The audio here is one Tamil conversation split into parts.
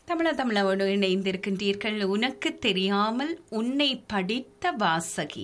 தமிழ தமிழோடு இணைந்திருக்கின்றீர்கள் உனக்கு தெரியாமல் உன்னை படித்த வாசகி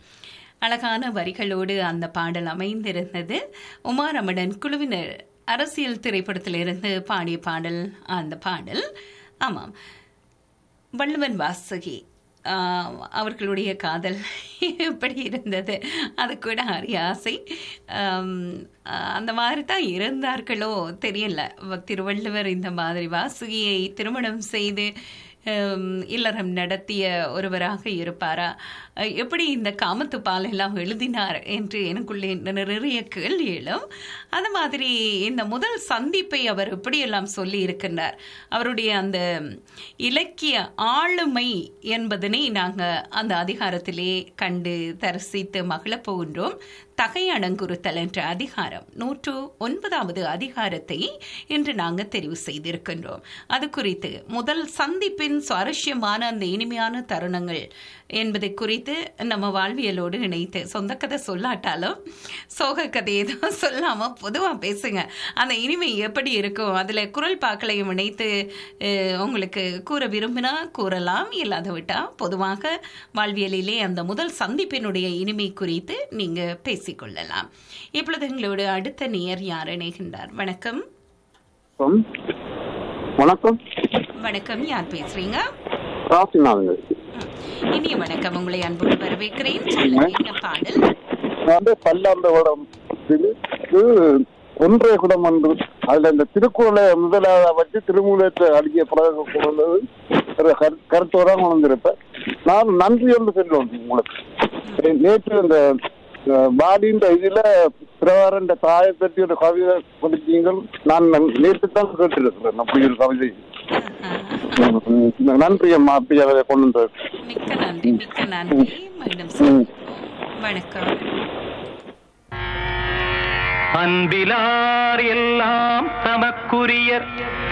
அழகான வரிகளோடு அந்த பாடல் அமைந்திருந்தது உமாரமடன் குழுவினர் அரசியல் திரைப்படத்திலிருந்து பாடிய பாடல் அந்த பாடல் ஆமாம் வள்ளுவன் வாசகி ஆஹ், அவர்களுடைய காதல் எப்படி இருந்தது அது கூட அறிய ஆசை ஆம், ஆஹ், அந்த மாதிரி தான் இருந்தார்களோ தெரியல வ- திருவள்ளுவர் இந்த மாதிரி வாசுகியை திருமணம் செய்து ஹம், இல்லறம் நடத்திய ஒருவராக இருப்பாரா அஹ், எப்படி இந்த காமத்து பால் எல்லாம் எழுதினார் என்று எனக்குள்ளே நிறைய கேள்வி எழும் அந்த மாதிரி இந்த முதல் சந்திப்பை அவர் எப்படியெல்லாம் சொல்லி இருக்கின்றார் அவருடைய அந்த இலக்கிய ஆளுமை என்பதனை நாங்கள் அந்த அதிகாரத்திலே கண்டு தரிசித்து மகிழப் போகின்றோம் தகை அணங்குறுத்தல் என்ற அதிகாரம் நூற்று ஒன்பதாவது அதிகாரத்தை இன்று நாங்கள் தெரிவு செய்திருக்கின்றோம் அது குறித்து முதல் சந்திப்பின் சுவாரஸ்யமான அந்த இனிமையான தருணங்கள் என்பதை குறித்து நம்ம வாழ்வியலோடு இணைத்து சொந்த கதை சொல்லாட்டாலும் சோக கதை எதுவும் சொல்லாம பொதுவாக பேசுங்க அந்த இனிமை எப்படி இருக்கும் அதில் குரல் பாக்களையும் இணைத்து அஹ், உங்களுக்கு கூற விரும்பினா கூறலாம் இல்லாத விட்டா பொதுவாக வாழ்வியலிலே அந்த முதல் சந்திப்பினுடைய இனிமை குறித்து நீங்க பேசிக்கொள்ளலாம் இப்பொழுது எங்களோடு அடுத்த நேயர் யார் இணைகின்றார் வணக்கம் வணக்கம் வணக்கம் வணக்கம் யார் பேசுறீங்க காசிநாதங்க ம். இனிய வணக்கம் உங்களை அன்போடு வரவேற்கிறேன் சொல்லுங்க, என்ன பாடல் நான் வந்து பல்லாண்டவடம் இது ஒன்றே குடம் என்று அதுல இந்த திருக்குறளை முதலாக வச்சு திருமூலத்தை அடிக்க பிறகு கொண்டது ஒரு கரு- கருத்தோட கொண்டிருப்பேன் நான் நன்றி என்று சொல்லுவேன் உங்களுக்கு நேற்று இந்த அஹ், பாலின்ற இதுல பிரகாரண்ட தாயை பற்றி ஒரு கவிதை படிச்சீங்கள் நான் நேற்று தான் கேட்டிருக்கிறேன் அப்படி ஒரு கவிதை ஆஹா. ம், நன்றி அம்மா அப்படி அதை கொண்டு வந்து மிக்க நன்றி மிக்க நன்றி மீண்டும் சந்திப்போம். வணக்கம் அன்பிலார் எல்லாம் தமக்குரியர்